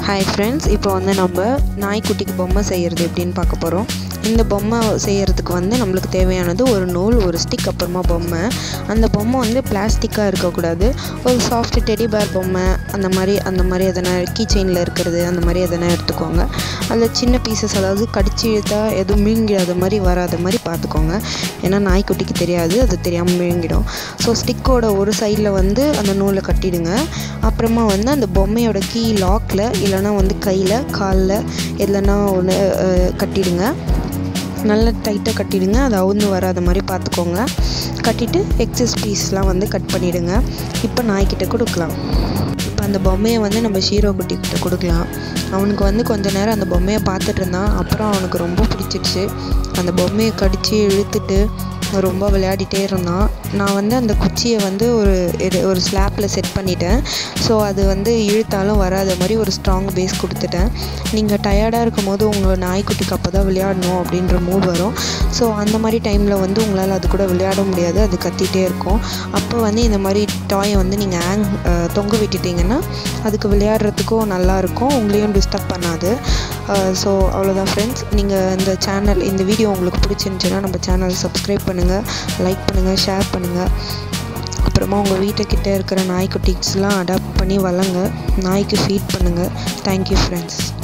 hi friends இப்போ வந்து நம்ம நாய்க்குட்டிக்கு பொம்மை செய்கிறது எப்படின்னு பார்க்க போகிறோம் இந்த பொம்மை செய்கிறதுக்கு வந்து நம்மளுக்கு தேவையானது ஒரு நூல் ஒரு ஸ்டிக் அப்புறமா பொம்மை அந்த பொம்மை வந்து பிளாஸ்டிக்காக இருக்கக்கூடாது ஒரு சாஃப்ட் டெடி பேர் பொம்மை அந்த மாதிரி அந்த மாதிரி எதனா கீ செயினில் இருக்கிறது அந்த மாதிரி எதனா எடுத்துக்கோங்க அதில் சின்ன பீசஸ் அதாவது கடிச்சு இழுத்தா எதுவும் மீங்கிடாத மாதிரி வராத மாதிரி பார்த்துக்கோங்க ஏன்னா நாய்க்குட்டிக்கு தெரியாது அது தெரியாமல் மீங்கிடும் ஸோ ஸ்டிக்கோட ஒரு சைடில் வந்து அந்த நூலை கட்டிடுங்க அப்புறமா வந்து அந்த பொம்மையோட கீ லாக்கில் இல்லைன்னா வந்து கையில் காலில் எதுலனா ஒன்று கட்டிடுங்க நல்லா டைட்டாக கட்டிடுங்க அது அவுந்து வராத மாதிரி பார்த்துக்கோங்க கட்டிட்டு எக்ஸஸ் பீஸ்லாம் வந்து கட் பண்ணிவிடுங்க இப்போ நாய்க்கிட்ட கொடுக்கலாம் இப்போ அந்த பொம்மையை வந்து நம்ம ஷீரோ குட்டிக்கிட்ட கொடுக்கலாம் அவனுக்கு வந்து கொஞ்ச நேரம் அந்த பொம்மையை பார்த்துட்டு இருந்தான் அப்புறம் அவனுக்கு ரொம்ப பிடிச்சிடுச்சு அந்த பொம்மையை கடித்து இழுத்துட்டு ரொம்ப விளையாடிட்டே இருந்தான் நான் வந்து அந்த குச்சியை வந்து ஒரு ஒரு ஸ்லாப்பில் செட் பண்ணிட்டேன் ஸோ அது வந்து இழுத்தாலும் வராத மாதிரி ஒரு ஸ்ட்ராங் பேஸ் கொடுத்துட்டேன் நீங்கள் டயர்டாக இருக்கும் போது உங்கள் நாய்க்குட்டிக்கு அப்போ தான் விளையாடணும் அப்படின்ற மூட் வரும் ஸோ அந்த மாதிரி டைமில் வந்து உங்களால் அது கூட விளையாட முடியாது அது கத்திகிட்டே இருக்கும் அப்போ வந்து இந்த மாதிரி டாயை வந்து நீங்கள் ஹேங் தொங்க விட்டுட்டிங்கன்னா அதுக்கு விளையாடுறதுக்கும் நல்லாயிருக்கும் உங்களையும் டிஸ்டர்ப் பண்ணாது ஸோ அவ்வளோதான் ஃப்ரெண்ட்ஸ் நீங்கள் இந்த சேனல் இந்த வீடியோ உங்களுக்கு பிடிச்சிருந்துச்சுன்னா நம்ம சேனல் சப்ஸ்கிரைப் பண்ணுங்கள் லைக் பண்ணுங்கள் ஷேர் பண்ணுங்கள் அப்புறமா உங்கள் வீட்டுக்கிட்ட இருக்கிற நாய்க்குட்டிஸ்லாம் அடாப்ட் பண்ணி வளங்க நாய்க்கு ஃபீட் பண்ணுங்கள் தேங்க்யூ ஃப்ரெண்ட்ஸ்